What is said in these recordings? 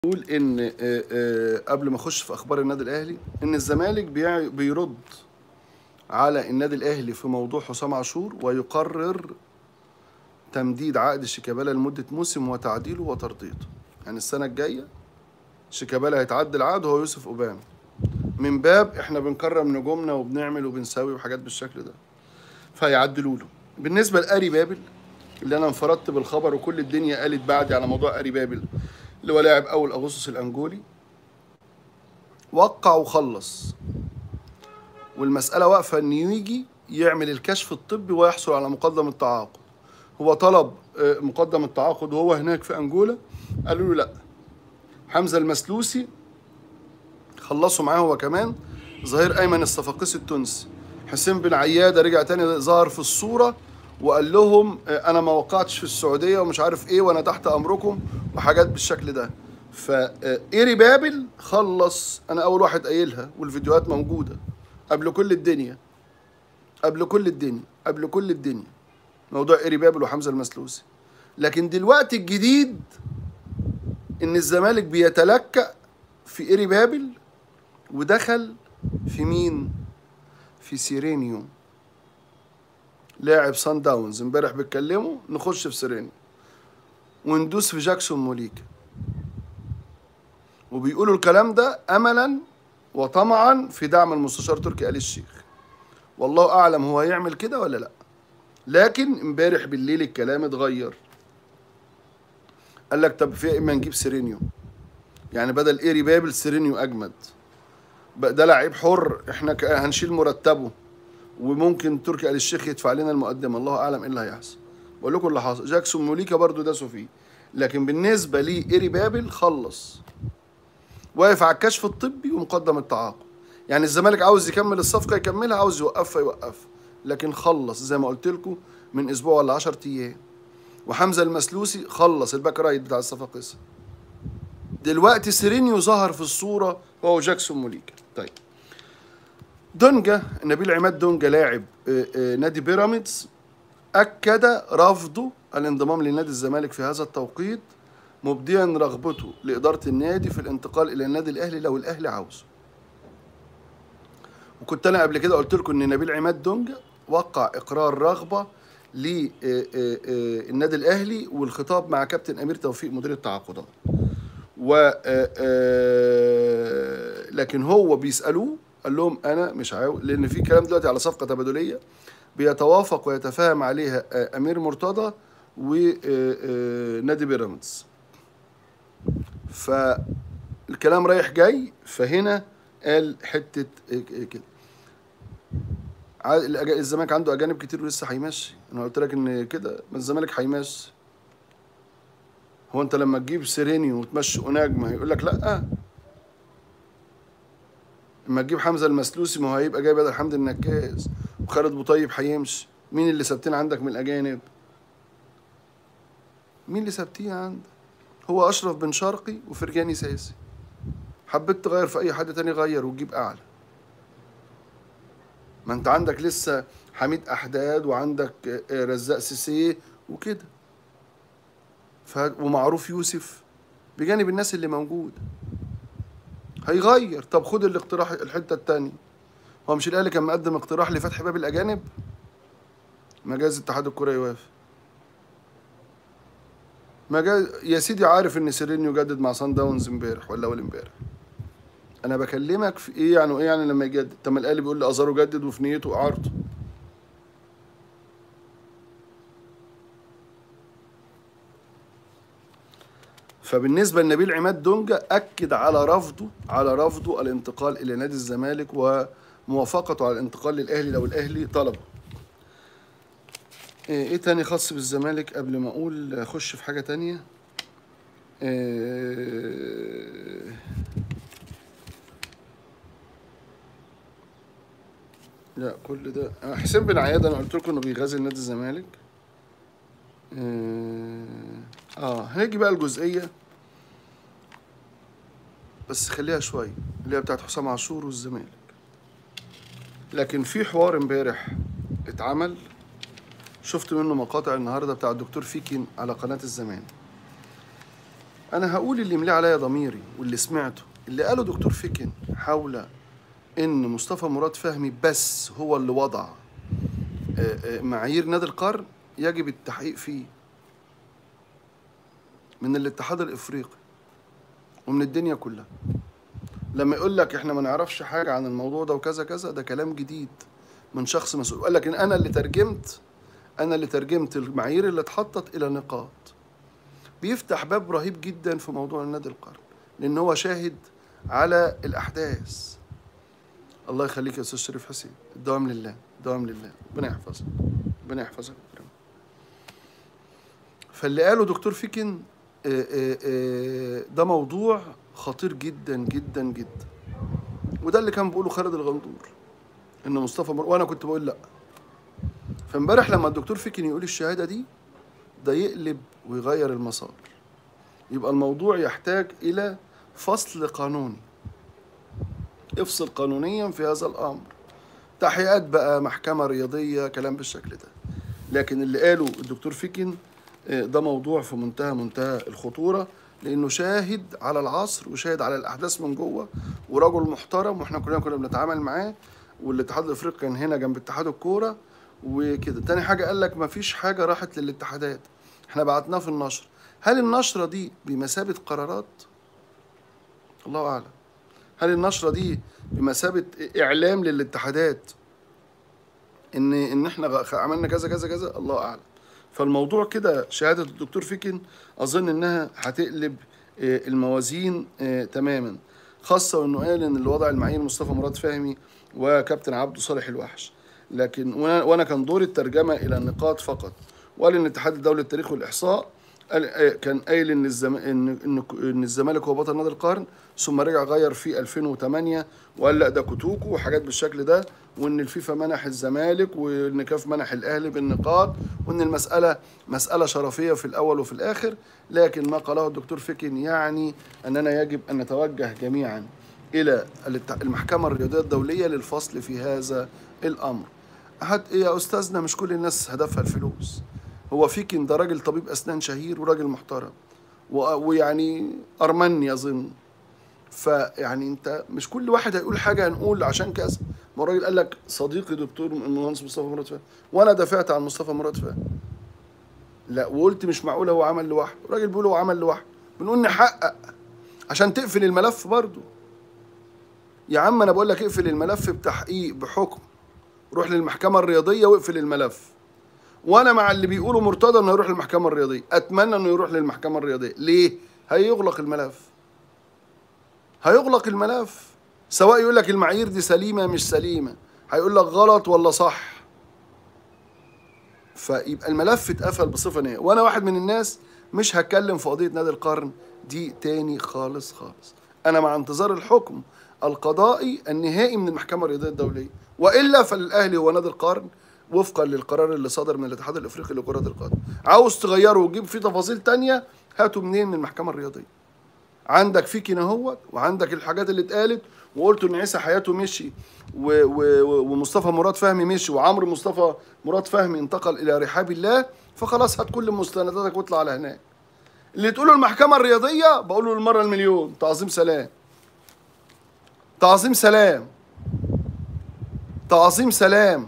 بقول ان آه، آه، قبل ما اخش في اخبار النادي الاهلي ان الزمالك بيع- بيرد على النادي الاهلي في موضوع حسام عاشور ويقرر تمديد عقد شيكابالا لمده موسم وتعديله وترضيته يعني السنه الجايه شيكابالا هيتعدل عقده هو يوسف اوباما من باب احنا بنكرم نجومنا وبنعمل وبنسوي وحاجات بالشكل ده فيعدلوا له بالنسبه لاري بابل اللي انا انفردت بالخبر وكل الدنيا قالت بعدي على موضوع اري بابل اللي هو لاعب اول اغسطس الانجولي وقع وخلص والمساله واقفه ان يجي يعمل الكشف الطبي ويحصل على مقدم التعاقد هو طلب آه، مقدم التعاقد وهو هناك في انجولا قالوا له لا حمزه المسلوسي خلصوا معاه هو كمان ظهير ايمن الصفاقسي التونسي حسين بن عياده رجع تاني ظهر في الصوره وقال لهم آه، انا ما وقعتش في السعوديه ومش عارف ايه وانا تحت امركم وحاجات بالشكل ده فايري بابل خلص انا اول واحد قايلها والفيديوهات موجوده قبل كل الدنيا قبل كل الدنيا قبل كل الدنيا موضوع ايري بابل وحمزه المسلوسي لكن دلوقتي الجديد ان الزمالك بيتلكأ في ايري بابل ودخل في مين في سيرينيو لاعب سان داونز امبارح بيتكلموا نخش في سيرينيو وندوس في جاكسون موليكا وبيقولوا الكلام ده املا وطمعا في دعم المستشار تركي آل الشيخ والله اعلم هو هيعمل كده ولا لا لكن امبارح بالليل الكلام اتغير قال لك طب في اما نجيب سيرينيو يعني بدل ايري بابل سيرينيو اجمد بقى ده لعيب حر احنا ك- هنشيل مرتبه وممكن تركي آل الشيخ يدفع لنا المقدمه الله اعلم ايه اللي هيحصل بقول لكم اللي حصل جاكسون موليكا برضو داسوا فيه لكن بالنسبه لي ايري بابل خلص واقف على الكشف الطبي ومقدم التعاقد يعني الزمالك عاوز يكمل الصفقه يكملها عاوز يوقفها يوقفها لكن خلص زي ما قلت لكم من اسبوع ولا 10 ايام وحمزه المسلوسي خلص الباك رايت بتاع الصفاقسي دلوقتي سيرينيو ظهر في الصوره هو جاكسون موليكا طيب دونجا نبيل عماد دونجا لاعب آه، آه، نادي بيراميدز اكد رفضه الانضمام لنادي الزمالك في هذا التوقيت مبديا رغبته لاداره النادي في الانتقال الى النادي الاهلي لو الاهلي عاوزه وكنت انا قبل كده قلت لكم ان نبيل عماد دونجا وقع اقرار رغبه للنادي الاهلي والخطاب مع كابتن امير توفيق مدير التعاقدات و آه، آه، لكن هو بيسالوه قال لهم انا مش عاوز لان في كلام دلوقتي على صفقه تبادليه بيتوافق ويتفاهم عليها آه، امير مرتضى ونادي بيراميدز فالكلام رايح جاي فهنا قال حته آه، كده ع- الأجا- الزمالك عنده اجانب كتير ولسه هيمشي انا قلت لك ان كده ما الزمالك هيمشي هو انت لما تجيب سيرينيو وتمشي اوناجما هيقول لك لا لما تجيب حمزه المسلوسي ما هو هيبقى جاي بدل حمدي النكاس وخالد بوطيب هيمشي مين اللي ثابتين عندك من الاجانب مين اللي ثابتين عندك هو اشرف بن شرقي وفرجاني ساسي حبيت تغير في اي حد تاني غير وتجيب اعلى ما انت عندك لسه حميد احداد وعندك آه، آه، رزاق سيسي وكده ف... ومعروف يوسف بجانب الناس اللي موجود هيغير طب خد الاقتراح الحته التانية هو مش الاهلي كان مقدم اقتراح لفتح باب الاجانب ما جاز اتحاد الكره يوافق ما جاز يا سيدي عارف ان سيرينيو جدد مع سان داونز امبارح ولا اول امبارح انا بكلمك في ايه يعني وايه يعني لما يجدد طب ما الاهلي بيقول لي ازارو جدد وفي نيته اعارته فبالنسبة لنبيل عماد دونجا أكد على رفضه على رفضه الانتقال إلى نادي الزمالك وموافقته على الانتقال للأهلي لو الأهلي طلبه. إيه إيه تاني خاص بالزمالك قبل ما أقول أخش في حاجة تانية؟ إيه لا كل ده آه، حسين بن عياد أنا قلت لكم إنه بيغازل نادي الزمالك. إيه، اه هنيجي بقى الجزئية بس خليها شوية اللي هي بتاعت حسام عاشور والزمالك لكن في حوار امبارح اتعمل شفت منه مقاطع النهارده بتاع الدكتور فيكين على قناة الزمان انا هقول اللي ملي عليا ضميري واللي سمعته اللي قاله دكتور فيكن حول ان مصطفى مراد فهمي بس هو اللي وضع آه، آه، معايير نادي القرن يجب التحقيق فيه من الاتحاد الافريقي ومن الدنيا كلها لما يقول لك احنا ما نعرفش حاجه عن الموضوع ده وكذا كذا ده كلام جديد من شخص مسؤول قال لك ان انا اللي ترجمت انا اللي ترجمت المعايير اللي اتحطت الى نقاط بيفتح باب رهيب جدا في موضوع النادي القرن لان هو شاهد على الاحداث الله يخليك يا استاذ شريف حسين الدوام لله الدوام لله ربنا يحفظك ربنا يحفظك فاللي قاله دكتور فيكن آه، آه، آه، ده موضوع خطير جدا جدا جدا وده اللي كان بيقوله خالد الغندور ان مصطفى مر... وانا كنت بقول لا فامبارح لما الدكتور فيكن يقول الشهاده دي ده يقلب ويغير المسار يبقى الموضوع يحتاج الى فصل قانوني افصل قانونيا في هذا الامر تحقيقات بقى محكمه رياضيه كلام بالشكل ده لكن اللي قاله الدكتور فيكن آه، ده موضوع في منتهى منتهى الخطوره لانه شاهد على العصر وشاهد على الاحداث من جوه ورجل محترم واحنا كلنا كنا بنتعامل معاه والاتحاد الافريقي كان هنا جنب اتحاد الكوره وكده تاني حاجه قال لك مفيش حاجه راحت للاتحادات احنا بعتناه في النشر هل النشره دي بمثابه قرارات الله اعلم هل النشره دي بمثابه اعلام للاتحادات ان ان احنا غ- عملنا كذا كذا كذا الله اعلم فالموضوع كده شهاده الدكتور فيكن اظن انها هتقلب آه، الموازين آه، تماما خاصه وانه قال ان اللي وضع المعايير مصطفى مراد فهمي وكابتن عبده صالح الوحش لكن وانا وأنا كان دوري الترجمه الى النقاط فقط وقال ان الاتحاد الدولي للتاريخ والاحصاء قال آه، كان قايل ان الزم... ان ان ان الزمالك هو بطل نادي القرن ثم رجع غير في 2008 وقال لا ده كوتوكو وحاجات بالشكل ده وان الفيفا منح الزمالك وان كاف منح الاهلي بالنقاط وان المساله مساله شرفيه في الاول وفي الاخر لكن ما قاله الدكتور فيكن يعني اننا يجب ان نتوجه جميعا الى الات- المحكمه الرياضيه الدوليه للفصل في هذا الامر حتى يا استاذنا مش كل الناس هدفها الفلوس هو فيكن ده راجل طبيب اسنان شهير وراجل محترم و- ويعني ارمني اظن فيعني انت مش كل واحد هيقول حاجه هنقول عشان كذا ما الراجل قال لك صديقي دكتور المهندس مصطفى مراد فهمي وانا دافعت عن مصطفى مراد فهمي لا وقلت مش معقول هو عمل لوحده الراجل بيقول هو عمل لوحده بنقول نحقق عشان تقفل الملف برضه يا عم انا بقول لك اقفل الملف بتحقيق بحكم روح للمحكمه الرياضيه واقفل الملف وانا مع اللي بيقولوا مرتضى انه يروح للمحكمه الرياضيه اتمنى انه يروح للمحكمه الرياضيه ليه هيغلق الملف هيغلق الملف سواء يقول لك المعايير دي سليمه مش سليمه هيقول لك غلط ولا صح فيبقى الملف اتقفل بصفه نهائيه وانا واحد من الناس مش هتكلم في قضيه نادي القرن دي تاني خالص خالص انا مع انتظار الحكم القضائي النهائي من المحكمه الرياضيه الدوليه والا فالاهلي هو نادي القرن وفقا للقرار اللي صدر من الاتحاد الافريقي لكره القدم عاوز تغيره وتجيب فيه تفاصيل تانية هاته منين من المحكمه الرياضيه عندك فيكن اهوت وعندك الحاجات اللي اتقالت وقلت ان عيسى حياته مشي و و ومصطفى مراد فهمي مشي وعمرو مصطفى مراد فهمي انتقل الى رحاب الله فخلاص هات كل مستنداتك واطلع على هناك اللي تقوله المحكمه الرياضيه بقوله المره المليون تعظيم سلام تعظيم سلام تعظيم سلام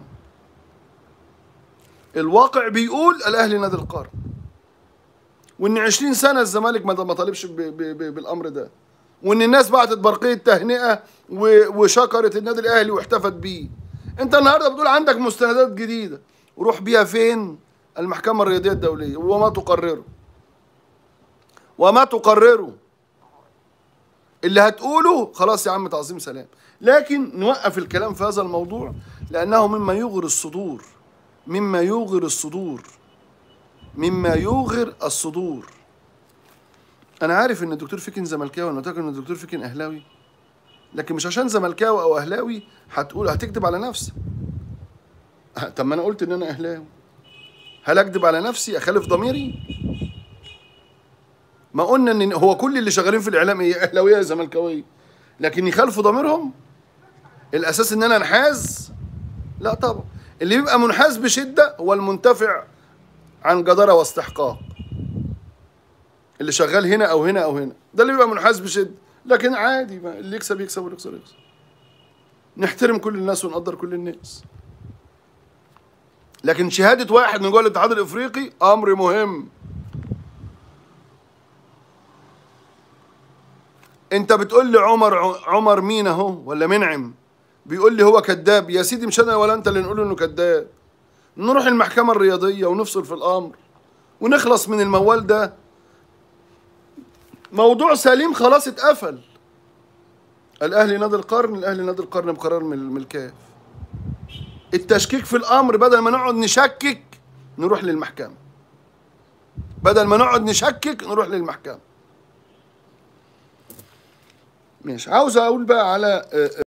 الواقع بيقول الاهلي نادي القرن وان 20 سنه الزمالك ما ما طالبش ب- ب- ب- بالامر ده وان الناس بعتت برقيه تهنئه و- وشكرت النادي الاهلي واحتفت بيه انت النهارده بتقول عندك مستندات جديده وروح بيها فين المحكمه الرياضيه الدوليه وما تقرره وما تقرره اللي هتقوله خلاص يا عم تعظيم سلام لكن نوقف الكلام في هذا الموضوع لانه مما يغر الصدور مما يغر الصدور مما يوغر الصدور انا عارف ان الدكتور فيكن زملكاوي انا متاكد ان الدكتور فيكن اهلاوي لكن مش عشان زملكاوي او اهلاوي هتقول هتكذب على نفسك طب ما انا قلت ان انا اهلاوي هل اكذب على نفسي اخالف ضميري ما قلنا ان هو كل اللي شغالين في الاعلام ايه اهلاويه يا زملكاويه لكن يخالفوا ضميرهم الاساس ان انا انحاز لا طبعا اللي بيبقى منحاز بشده هو المنتفع عن جدارة واستحقاق اللي شغال هنا او هنا او هنا ده اللي بيبقى منحاز بشده لكن عادي بقى اللي يكسب يكسب واللي يخسر يخسر نحترم كل الناس ونقدر كل الناس لكن شهاده واحد من جوه الاتحاد الافريقي امر مهم انت بتقول لي عمر عمر مين اهو ولا منعم بيقول لي هو كذاب يا سيدي مش انا ولا انت اللي نقول انه كذاب نروح المحكمه الرياضيه ونفصل في الامر ونخلص من الموال ده موضوع سليم خلاص اتقفل الاهلي نادي القرن الاهلي نادي القرن بقرار من من الكاف التشكيك في الامر بدل ما نقعد نشكك نروح للمحكمه بدل ما نقعد نشكك نروح للمحكمه ماشي عاوز اقول بقى على آه،